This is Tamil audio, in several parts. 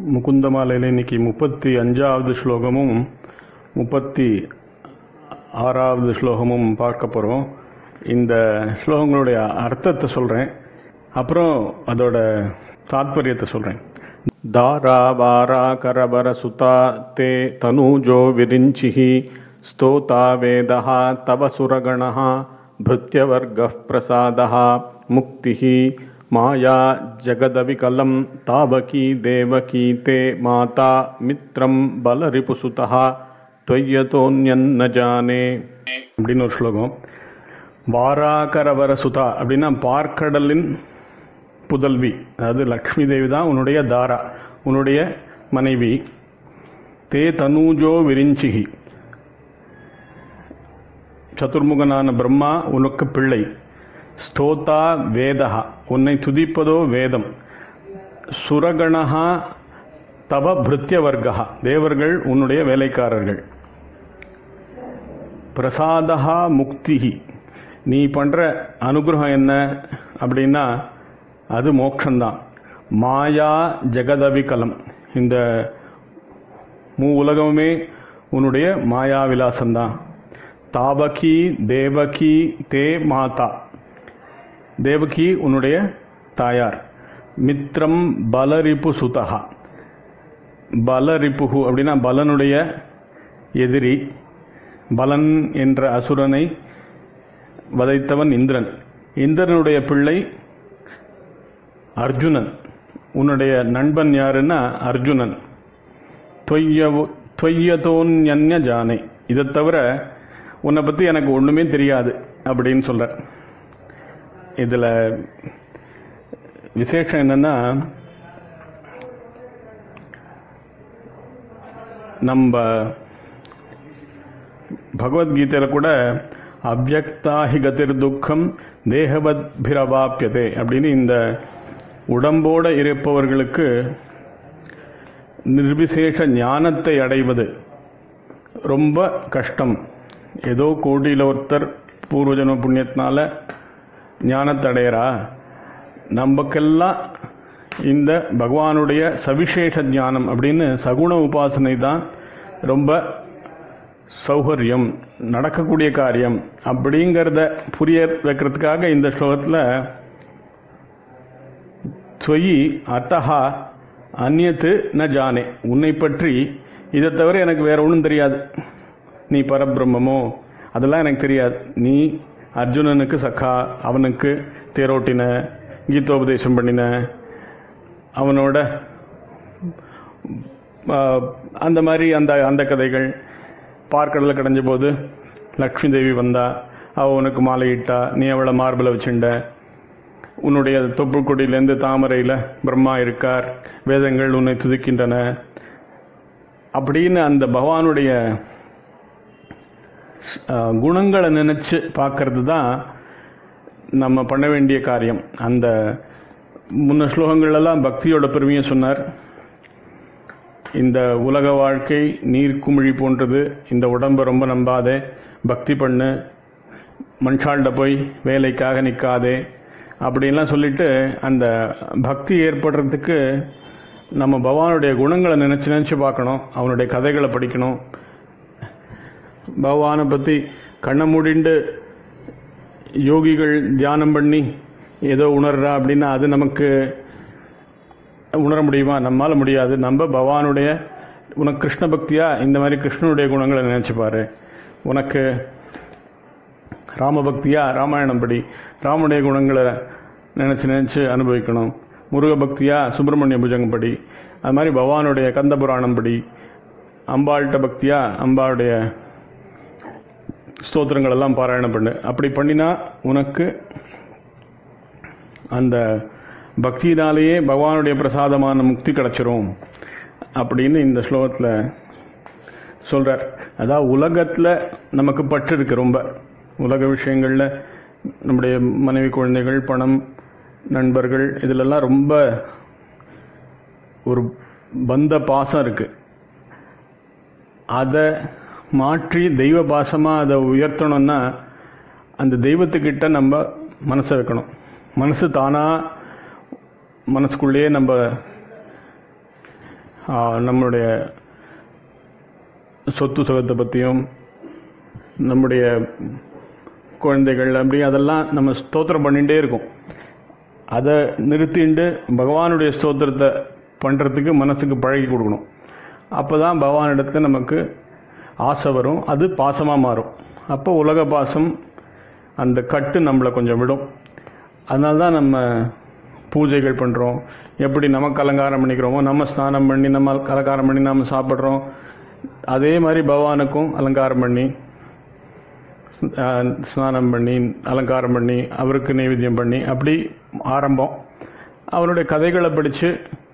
முகுந்தமாலையில் இன்னைக்கு முப்பத்தி அஞ்சாவது ஸ்லோகமும் முப்பத்தி ஆறாவது ஸ்லோகமும் பார்க்க போகிறோம் இந்த ஸ்லோகங்களுடைய அர்த்தத்தை சொல்கிறேன் அப்புறம் அதோட தாத்பரியத்தை சொல்கிறேன் தாரா வாரா கரபர சுதா தே தனூஜோ விரிஞ்சிஹி स्तोता वेदः तव सुरगणः भृत्यवर्गः प्रसादः मुक्तिः माया जगदविकलं तावकी देवकी ते माता मित्रं बलरिपुसुतः त्वय्यतोऽन्यन्न जाने அப்படின்னு ஒரு ஸ்லோகம் வாராகரவர சுதா அப்படின்னா பார்க்கடலின் புதல்வி அதாவது லக்ஷ்மி தேவி தான் உன்னுடைய தாரா உன்னுடைய மனைவி தே தனூஜோ விரிஞ்சிகி சதுர்முகனான பிரம்மா உனக்கு பிள்ளை ஸ்தோதா வேதா உன்னை துதிப்பதோ வேதம் சுரகணா தவ பிருத்திய வர்க்கா தேவர்கள் உன்னுடைய வேலைக்காரர்கள் பிரசாதா முக்திகி நீ பண்ற அனுகிரகம் என்ன அப்படின்னா அது மோட்சம்தான் மாயா ஜெகதவிகலம் இந்த மூ உலகமுமே உன்னுடைய மாயா விலாசம்தான் தாபகி தேவகி தே மாதா தேவகி உன்னுடைய தாயார் மித்ரம் பலரிப்பு சுதகா பலரிப்புகு அப்படின்னா பலனுடைய எதிரி பலன் என்ற அசுரனை வதைத்தவன் இந்திரன் இந்திரனுடைய பிள்ளை அர்ஜுனன் உன்னுடைய நண்பன் யாருன்னா அர்ஜுனன் தொய்யதோன்யன்ய ஜானை இதை தவிர உன்னை பற்றி எனக்கு ஒன்றுமே தெரியாது அப்படின்னு சொல்ற இதில் விசேஷம் என்னன்னா நம்ம பகவத்கீதையில் கூட அவ்வக்தாஹி கதிர் துக்கம் தேகவத் பிரவாப்பியதே அப்படின்னு இந்த உடம்போட இருப்பவர்களுக்கு நிர்விசேஷ ஞானத்தை அடைவது ரொம்ப கஷ்டம் ஏதோ கோடியில் ஒருத்தர் பூர்வஜன புண்ணியத்தினால ஞானத்தை அடையிறா நமக்கெல்லாம் இந்த பகவானுடைய சவிசேஷ ஞானம் அப்படின்னு சகுண உபாசனை தான் ரொம்ப சௌகரியம் நடக்கக்கூடிய காரியம் அப்படிங்கிறத புரிய வைக்கிறதுக்காக இந்த ஸ்லோகத்தில் சொயி அத்தஹா அந்நியத்து ந ஜானே உன்னை பற்றி இதை தவிர எனக்கு வேற ஒன்றும் தெரியாது நீ பரபிரம்மமோ அதெல்லாம் எனக்கு தெரியாது நீ அர்ஜுனனுக்கு சக்கா அவனுக்கு தேரோட்டின கீதோபதேசம் பண்ணின அவனோட அந்த மாதிரி அந்த அந்த கதைகள் பார்க்கடலில் கடைஞ்ச போது லக்ஷ்மி தேவி வந்தா அவ உனக்கு மாலையிட்டா நீ அவளை மார்பில் வச்சுண்ட உன்னுடைய தொப்புக்கொடியிலேருந்து தாமரையில் பிரம்மா இருக்கார் வேதங்கள் உன்னை துதிக்கின்றன அப்படின்னு அந்த பகவானுடைய குணங்களை நினைச்சு பார்க்கறது தான் நம்ம பண்ண வேண்டிய காரியம் அந்த முன்ன ஸ்லோகங்கள்லாம் பக்தியோட பெருமையை சொன்னார் இந்த உலக வாழ்க்கை நீர்க்குமிழி போன்றது இந்த உடம்பை ரொம்ப நம்பாதே பக்தி பண்ணு மனுஷால்கிட்ட போய் வேலைக்காக நிற்காதே அப்படின்லாம் சொல்லிட்டு அந்த பக்தி ஏற்படுறதுக்கு நம்ம பகவானுடைய குணங்களை நினச்சி நினச்சி பார்க்கணும் அவனுடைய கதைகளை படிக்கணும் பகவானை பற்றி கண்ணை மூடிண்டு யோகிகள் தியானம் பண்ணி ஏதோ உணர்றா அப்படின்னா அது நமக்கு உணர முடியுமா நம்மால முடியாது நம்ம பகவானுடைய உனக்கு கிருஷ்ண பக்தியா இந்த மாதிரி கிருஷ்ணனுடைய குணங்களை நினைச்சுப்பாரு உனக்கு ராமபக்தியா ராமாயணம் படி ராமனுடைய குணங்களை நினைச்சு நினைச்சு அனுபவிக்கணும் முருக பக்தியா சுப்பிரமணிய புஜங்கம் படி அது மாதிரி பகவானுடைய கந்த புராணம் படி அம்பாள்கிட்ட பக்தியா அம்பாளுடைய ஸ்தோத்திரங்கள் எல்லாம் பாராயணம் பண்ணு அப்படி பண்ணினா உனக்கு அந்த பக்தியினாலேயே பகவானுடைய பிரசாதமான முக்தி கிடைச்சிரும் அப்படின்னு இந்த ஸ்லோகத்தில் சொல்றார் அதாவது உலகத்தில் நமக்கு பற்று இருக்கு ரொம்ப உலக விஷயங்களில் நம்முடைய மனைவி குழந்தைகள் பணம் நண்பர்கள் இதிலெல்லாம் ரொம்ப ஒரு பந்த பாசம் இருக்கு அதை மாற்றி தெய்வ பாசமாக அதை உயர்த்தணும்னா அந்த தெய்வத்துக்கிட்ட நம்ம மனசை வைக்கணும் மனசு தானா மனசுக்குள்ளேயே நம்ம நம்மளுடைய சொத்து சுகத்தை பற்றியும் நம்முடைய குழந்தைகள் அப்படி அதெல்லாம் நம்ம ஸ்தோத்திரம் பண்ணிகிட்டே இருக்கும் அதை நிறுத்திண்டு பகவானுடைய ஸ்தோத்திரத்தை பண்ணுறதுக்கு மனசுக்கு பழகி கொடுக்கணும் அப்போ தான் பகவானிடத்துல நமக்கு ஆசை வரும் அது பாசமாக மாறும் அப்போ உலக பாசம் அந்த கட்டு நம்மளை கொஞ்சம் விடும் அதனால தான் நம்ம பூஜைகள் பண்ணுறோம் எப்படி நமக்கு அலங்காரம் பண்ணிக்கிறோமோ நம்ம ஸ்நானம் பண்ணி நம்ம அலங்காரம் பண்ணி நம்ம சாப்பிட்றோம் அதே மாதிரி பகவானுக்கும் அலங்காரம் பண்ணி ஸ்நானம் பண்ணி அலங்காரம் பண்ணி அவருக்கு நைவேத்தியம் பண்ணி அப்படி ஆரம்பம் அவனுடைய கதைகளை படித்து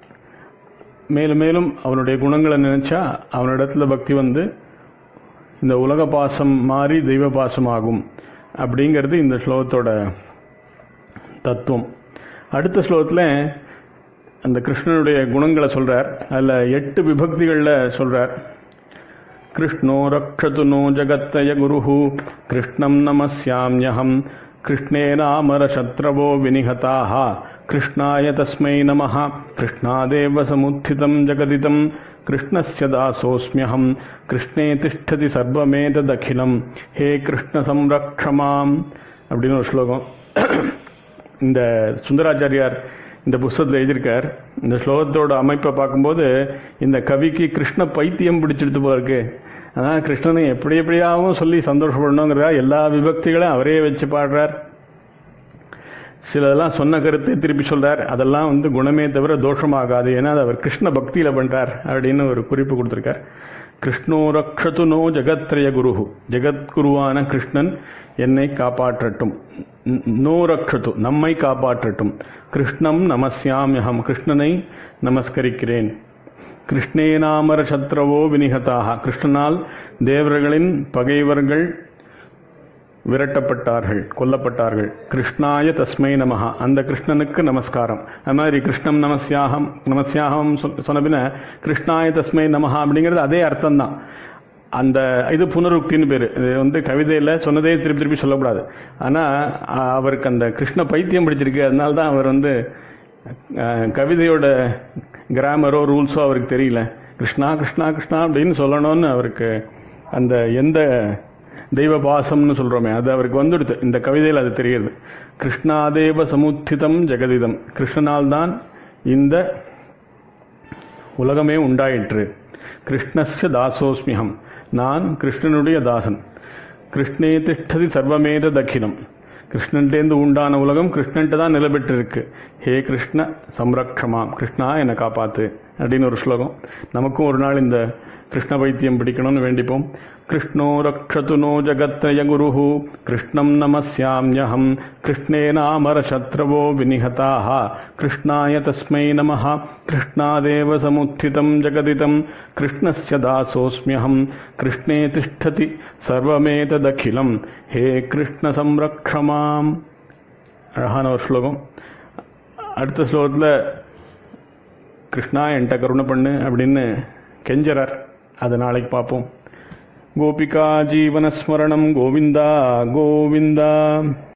மேலும் மேலும் அவனுடைய குணங்களை நினைச்சா அவனிடத்துல பக்தி வந்து இந்த உலக பாசம் மாறி தெய்வ பாசம் ஆகும் அப்படிங்கிறது இந்த ஸ்லோகத்தோட தத்துவம் அடுத்த ஸ்லோகத்தில் அந்த கிருஷ்ணனுடைய குணங்களை சொல்றார் அதில் எட்டு விபக்திகளில் சொல்றார் கிருஷ்ணோ ரக்ஷது நோ ஜகத்தய குரு கிருஷ்ணம் நமஸ்யாம்யஹம் கிருஷ்ணேனாமரசத்ரவோ வினிகதாக கிருஷ்ணாய தஸ்மை நம கிருஷ்ணாதேவ சமுத்திதம் ஜகதிதம் கிருஷ்ணஸ்ய தாசோஸ்மியகம் கிருஷ்ணே திஷ்டதி சர்வமேததகிலம் ஹே கிருஷ்ண சம்ரக்ஷமாம் அப்படின்னு ஒரு ஸ்லோகம் இந்த சுந்தராச்சாரியார் இந்த புஸ்தகத்தில் எழுதியிருக்கார் இந்த ஸ்லோகத்தோட அமைப்பை பார்க்கும்போது இந்த கவிக்கு கிருஷ்ண பைத்தியம் பிடிச்சிடுத்து போல இருக்கு அதான் கிருஷ்ணனை எப்படி எப்படியாவும் சொல்லி சந்தோஷப்படணுங்கிறதா எல்லா விபக்திகளையும் அவரே வச்சு பாடுறார் சிலதெல்லாம் சொன்ன கருத்தை திருப்பி சொல்றார் அதெல்லாம் வந்து குணமே தவிர தோஷமாகாது ஏன்னா அது அவர் கிருஷ்ண பக்தியில பண்றார் அப்படின்னு ஒரு குறிப்பு கொடுத்திருக்கார் கிருஷ்ணோ ரக்ஷது நோ ஜெகத்ரய குரு ஜெகத்குருவான கிருஷ்ணன் என்னை காப்பாற்றட்டும் நோ ரக்ஷது நம்மை காப்பாற்றட்டும் கிருஷ்ணம் நமஸ்யாமியகம் கிருஷ்ணனை நமஸ்கரிக்கிறேன் கிருஷ்ணேனாமர சத்ரவோ வினிகதாக கிருஷ்ணனால் தேவர்களின் பகைவர்கள் விரட்டப்பட்டார்கள் கொல்லப்பட்டார்கள் கிருஷ்ணாய தஸ்மை நமஹா அந்த கிருஷ்ணனுக்கு நமஸ்காரம் அது மாதிரி கிருஷ்ணம் நமஸ்யாகம் நமஸ்யாகம் சொன்ன பின்ன கிருஷ்ணாய தஸ்மை நமஹா அப்படிங்கிறது அதே அர்த்தம் தான் அந்த இது புனருக்தின்னு பேர் இது வந்து கவிதையில் சொன்னதே திருப்பி திருப்பி சொல்லக்கூடாது ஆனால் அவருக்கு அந்த கிருஷ்ண பைத்தியம் பிடிச்சிருக்கு அதனால தான் அவர் வந்து கவிதையோட கிராமரோ ரூல்ஸோ அவருக்கு தெரியல கிருஷ்ணா கிருஷ்ணா கிருஷ்ணா அப்படின்னு சொல்லணும்னு அவருக்கு அந்த எந்த தெய்வ பாசம்னு சொல்றோமே அது அவருக்கு வந்துடுது இந்த கவிதையில் அது தெரியுது கிருஷ்ணாதேவ சமுத்திதம் ஜெகதிதம் கிருஷ்ணனால் தான் இந்த உலகமே உண்டாயிற்று கிருஷ்ணஸ்ய தாசோஸ்மியம் நான் கிருஷ்ணனுடைய தாசன் கிருஷ்ணே திஷ்டதி சர்வமேத தக்கினம் கிருஷ்ணன்டேந்து உண்டான உலகம் கிருஷ்ணன்ட்ட தான் நிலபெற்றிருக்கு ஹே கிருஷ்ண சம்ரக்ஷமாம் கிருஷ்ணா என்னை காப்பாத்து அப்படின்னு ஒரு ஸ்லோகம் நமக்கும் ஒரு நாள் இந்த கிருஷ்ண வைத்தியம் பிடிக்கணும்னு வேண்டிப்போம் கிருஷ்ணோ ரக்ஷது நோ ஜகத்ரய குரு கிருஷ்ணம் நமஸ்யாம்யஹம் கிருஷ்ணேனாமர சத்ரவோ வினிகதாக கிருஷ்ணாய தஸ்மை நம கிருஷ்ணாதேவ சமுத்திதம் ஜகதிதம் கிருஷ்ணஸ்ய தாசோஸ்மியஹம் கிருஷ்ணே திஷ்டதி சர்வமேததகிலம் ஹே கிருஷ்ண சம்ரக்ஷமாம் அழகான ஒரு ஸ்லோகம் அடுத்த ஸ்லோகத்தில் கிருஷ்ணா என்கிட்ட கருணை பண்ணு அப்படின்னு கெஞ்சறார் அதை நாளைக்கு பார்ப்போம் கோபிகா ஜீவனஸ்மரணம் கோவிந்தா கோவிந்தா